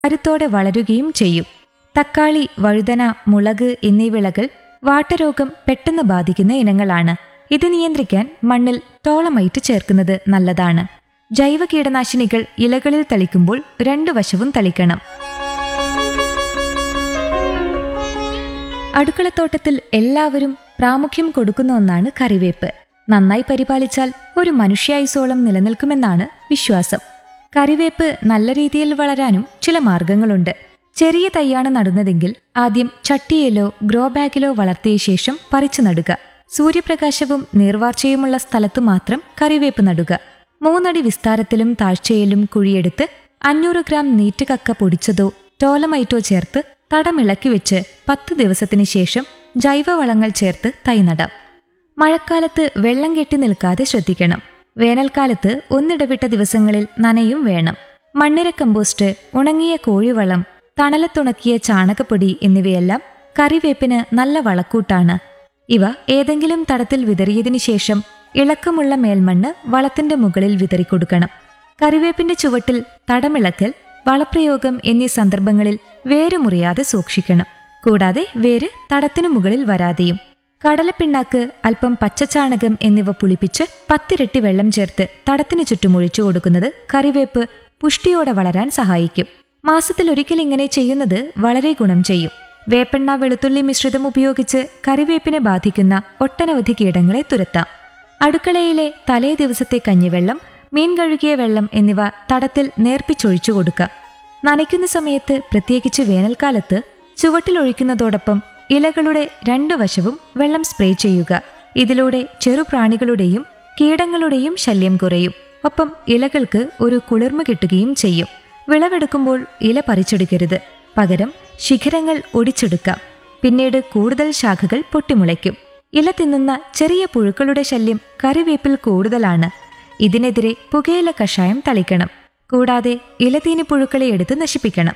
കരുത്തോടെ വളരുകയും ചെയ്യും തക്കാളി വഴുതന മുളക് എന്നീ വിളകൾ വാട്ടരോഗം പെട്ടെന്ന് ബാധിക്കുന്ന ഇനങ്ങളാണ് ഇത് നിയന്ത്രിക്കാൻ മണ്ണിൽ ടോളമൈറ്റ് ചേർക്കുന്നത് നല്ലതാണ് ജൈവ കീടനാശിനികൾ ഇലകളിൽ തളിക്കുമ്പോൾ രണ്ടു വശവും തളിക്കണം അടുക്കളത്തോട്ടത്തിൽ എല്ലാവരും പ്രാമുഖ്യം കൊടുക്കുന്ന ഒന്നാണ് കറിവേപ്പ് നന്നായി പരിപാലിച്ചാൽ ഒരു മനുഷ്യായുസോളം നിലനിൽക്കുമെന്നാണ് വിശ്വാസം കറിവേപ്പ് നല്ല രീതിയിൽ വളരാനും ചില മാർഗങ്ങളുണ്ട് ചെറിയ തൈയാണ് നടുന്നതെങ്കിൽ ആദ്യം ചട്ടിയിലോ ഗ്രോ ബാഗിലോ വളർത്തിയ ശേഷം പറിച്ചു നടുക സൂര്യപ്രകാശവും നീർവാർച്ചയുമുള്ള സ്ഥലത്തു മാത്രം കറിവേപ്പ് നടുക മൂന്നടി വിസ്താരത്തിലും താഴ്ചയിലും കുഴിയെടുത്ത് അഞ്ഞൂറ് ഗ്രാം നീറ്റുകക്ക പൊടിച്ചതോ ടോലമൈറ്റോ ചേർത്ത് തടമിളക്കി വെച്ച് പത്ത് ദിവസത്തിന് ശേഷം ജൈവവളങ്ങൾ ചേർത്ത് തൈ നടാം മഴക്കാലത്ത് വെള്ളം കെട്ടി നിൽക്കാതെ ശ്രദ്ധിക്കണം വേനൽക്കാലത്ത് ഒന്നിടവിട്ട ദിവസങ്ങളിൽ നനയും വേണം മണ്ണിര കമ്പോസ്റ്റ് ഉണങ്ങിയ കോഴിവളം തണലത്തുണക്കിയ ചാണകപ്പൊടി എന്നിവയെല്ലാം കറിവേപ്പിന് നല്ല വളക്കൂട്ടാണ് ഇവ ഏതെങ്കിലും തടത്തിൽ വിതറിയതിനു ശേഷം ഇളക്കമുള്ള മേൽമണ്ണ് വളത്തിന്റെ മുകളിൽ വിതറിക്കൊടുക്കണം കറിവേപ്പിന്റെ ചുവട്ടിൽ തടമിളക്കൽ വളപ്രയോഗം എന്നീ സന്ദർഭങ്ങളിൽ വേര് മുറിയാതെ സൂക്ഷിക്കണം കൂടാതെ വേര് തടത്തിനു മുകളിൽ വരാതെയും കടലപ്പിണ്ണാക്ക് അല്പം പച്ചച്ചാണകം എന്നിവ പുളിപ്പിച്ച് പത്തിരട്ടി വെള്ളം ചേർത്ത് തടത്തിനു ചുറ്റും ഒഴിച്ചു കൊടുക്കുന്നത് കറിവേപ്പ് പുഷ്ടിയോടെ വളരാൻ സഹായിക്കും മാസത്തിൽ ഒരിക്കൽ ഇങ്ങനെ ചെയ്യുന്നത് വളരെ ഗുണം ചെയ്യും വേപ്പെണ്ണ വെളുത്തുള്ളി മിശ്രിതം ഉപയോഗിച്ച് കറിവേപ്പിനെ ബാധിക്കുന്ന ഒട്ടനവധി കീടങ്ങളെ തുരത്താം അടുക്കളയിലെ തലേ ദിവസത്തെ കഞ്ഞിവെള്ളം മീൻ കഴുകിയ വെള്ളം എന്നിവ തടത്തിൽ നേർപ്പിച്ചൊഴിച്ചു കൊടുക്കുക നനയ്ക്കുന്ന സമയത്ത് പ്രത്യേകിച്ച് വേനൽക്കാലത്ത് ചുവട്ടിലൊഴിക്കുന്നതോടൊപ്പം ഇലകളുടെ രണ്ടു വശവും വെള്ളം സ്പ്രേ ചെയ്യുക ഇതിലൂടെ ചെറുപ്രാണികളുടെയും കീടങ്ങളുടെയും ശല്യം കുറയും ഒപ്പം ഇലകൾക്ക് ഒരു കുളിർമ കിട്ടുകയും ചെയ്യും വിളവെടുക്കുമ്പോൾ ഇല പറിച്ചെടുക്കരുത് പകരം ശിഖരങ്ങൾ ഒടിച്ചെടുക്കാം പിന്നീട് കൂടുതൽ ശാഖകൾ പൊട്ടിമുളയ്ക്കും ഇല തിന്നുന്ന ചെറിയ പുഴുക്കളുടെ ശല്യം കറിവേപ്പിൽ കൂടുതലാണ് ഇതിനെതിരെ പുകയില കഷായം തളിക്കണം കൂടാതെ ഇലതീനി പുഴുക്കളെ എടുത്ത് നശിപ്പിക്കണം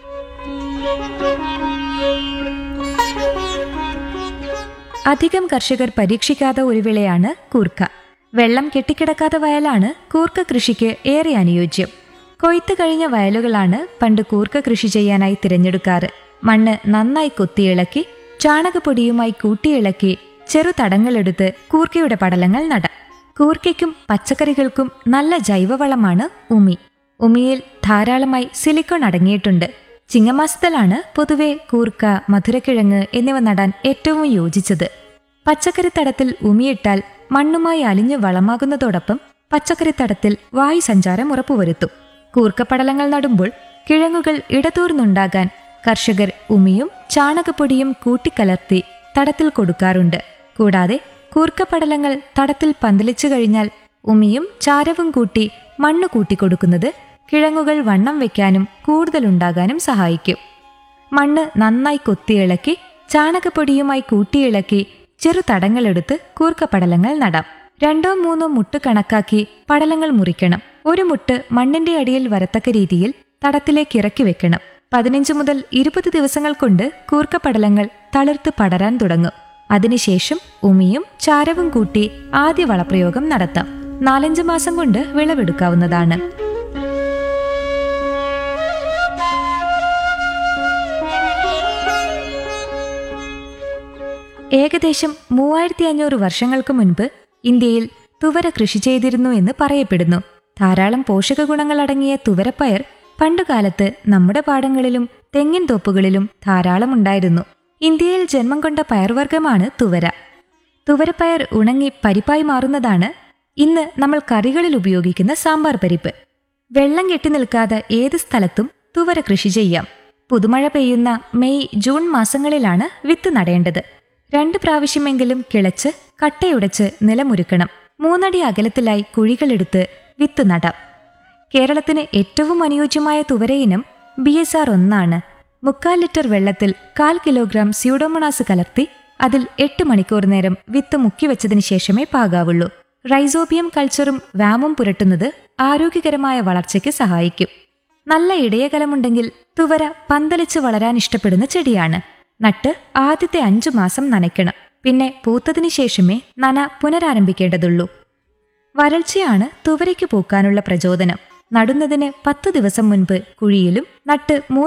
അധികം കർഷകർ പരീക്ഷിക്കാത്ത ഒരു വിളയാണ് കൂർക്ക വെള്ളം കെട്ടിക്കിടക്കാത്ത വയലാണ് കൂർക്ക കൃഷിക്ക് ഏറെ അനുയോജ്യം കൊയ്ത്ത് കഴിഞ്ഞ വയലുകളാണ് പണ്ട് കൂർക്ക കൃഷി ചെയ്യാനായി തിരഞ്ഞെടുക്കാറ് മണ്ണ് നന്നായി കൊത്തിയിളക്കി ചാണകപ്പൊടിയുമായി കൂട്ടിയിളക്കി ചെറു തടങ്ങളെടുത്ത് കൂർക്കയുടെ പടലങ്ങൾ നടാം കൂർക്കയ്ക്കും പച്ചക്കറികൾക്കും നല്ല ജൈവവളമാണ് ഉമി ഉമിയിൽ ധാരാളമായി സിലിക്കോൺ അടങ്ങിയിട്ടുണ്ട് ചിങ്ങമാസത്തിലാണ് പൊതുവെ കൂർക്ക മധുരക്കിഴങ്ങ് എന്നിവ നടാൻ ഏറ്റവും യോജിച്ചത് പച്ചക്കറിത്തടത്തിൽ ഉമിയിട്ടാൽ മണ്ണുമായി അലിഞ്ഞു വളമാകുന്നതോടൊപ്പം പച്ചക്കറിത്തടത്തിൽ വായു സഞ്ചാരം ഉറപ്പുവരുത്തും കൂർക്കപ്പടലങ്ങൾ നടുമ്പോൾ കിഴങ്ങുകൾ ഇടതൂർന്നുണ്ടാകാൻ കർഷകർ ഉമിയും ചാണകപ്പൊടിയും കൂട്ടിക്കലർത്തി തടത്തിൽ കൊടുക്കാറുണ്ട് കൂടാതെ കൂർക്കപ്പടലങ്ങൾ തടത്തിൽ പന്തലിച്ചു കഴിഞ്ഞാൽ ഉമിയും ചാരവും കൂട്ടി മണ്ണ് കൂട്ടിക്കൊടുക്കുന്നത് കിഴങ്ങുകൾ വണ്ണം വെക്കാനും കൂടുതലുണ്ടാകാനും സഹായിക്കും മണ്ണ് നന്നായി കൊത്തിയിളക്കി ചാണകപ്പൊടിയുമായി കൂട്ടിയിളക്കി ചെറു തടങ്ങളെടുത്ത് കൂർക്കപ്പടലങ്ങൾ നടാം രണ്ടോ മൂന്നോ മുട്ട് കണക്കാക്കി പടലങ്ങൾ മുറിക്കണം ഒരു മുട്ട് മണ്ണിന്റെ അടിയിൽ വരത്തക്ക രീതിയിൽ തടത്തിലേക്ക് ഇറക്കി വെക്കണം പതിനഞ്ച് മുതൽ ഇരുപത് ദിവസങ്ങൾ കൊണ്ട് കൂർക്കപ്പടലങ്ങൾ തളിർത്ത് പടരാൻ തുടങ്ങും അതിനുശേഷം ഉമിയും ചാരവും കൂട്ടി ആദ്യ വളപ്രയോഗം നടത്താം നാലഞ്ച് മാസം കൊണ്ട് വിളവെടുക്കാവുന്നതാണ് ഏകദേശം മൂവായിരത്തി അഞ്ഞൂറ് വർഷങ്ങൾക്ക് മുൻപ് ഇന്ത്യയിൽ തുവര കൃഷി ചെയ്തിരുന്നു എന്ന് പറയപ്പെടുന്നു ധാരാളം പോഷക ഗുണങ്ങൾ അടങ്ങിയ തുവരപ്പയർ പണ്ടുകാലത്ത് നമ്മുടെ പാടങ്ങളിലും തെങ്ങിൻ തോപ്പുകളിലും ധാരാളം ഉണ്ടായിരുന്നു ഇന്ത്യയിൽ ജന്മം കൊണ്ട പയർവർഗ്ഗമാണ് തുവര തുവരപ്പയർ ഉണങ്ങി പരിപ്പായി മാറുന്നതാണ് ഇന്ന് നമ്മൾ കറികളിൽ ഉപയോഗിക്കുന്ന സാമ്പാർ പരിപ്പ് വെള്ളം കെട്ടി നിൽക്കാതെ ഏത് സ്ഥലത്തും തുവര കൃഷി ചെയ്യാം പുതുമഴ പെയ്യുന്ന മെയ് ജൂൺ മാസങ്ങളിലാണ് വിത്ത് നടേണ്ടത് രണ്ട് പ്രാവശ്യമെങ്കിലും കിളച്ച് കട്ടയുടച്ച് നിലമൊരുക്കണം മൂന്നടി അകലത്തിലായി കുഴികളെടുത്ത് വിത്ത് നടാം കേരളത്തിന് ഏറ്റവും അനുയോജ്യമായ തുവരയിനം ബി എസ് ആർ ഒന്നാണ് മുക്കാൽ ലിറ്റർ വെള്ളത്തിൽ കാൽ കിലോഗ്രാം സ്യൂഡോമോണാസ് കലർത്തി അതിൽ എട്ട് മണിക്കൂർ നേരം വിത്ത് മുക്കിവെച്ചതിന് ശേഷമേ പാകാവുള്ളൂ റൈസോബിയം കൾച്ചറും വാമും പുരട്ടുന്നത് ആരോഗ്യകരമായ വളർച്ചയ്ക്ക് സഹായിക്കും നല്ല ഇടയകലമുണ്ടെങ്കിൽ തുവര പന്തലിച്ച് വളരാൻ ഇഷ്ടപ്പെടുന്ന ചെടിയാണ് നട്ട് ആദ്യത്തെ അഞ്ചു മാസം നനയ്ക്കണം പിന്നെ പൂത്തതിനു ശേഷമേ നന പുനരാരംഭിക്കേണ്ടതുള്ളൂ വരൾച്ചയാണ് തുവരയ്ക്ക് പൂക്കാനുള്ള പ്രചോദനം നടുന്നതിന് പത്തു ദിവസം മുൻപ് കുഴിയിലും നട്ട് മൂന്ന്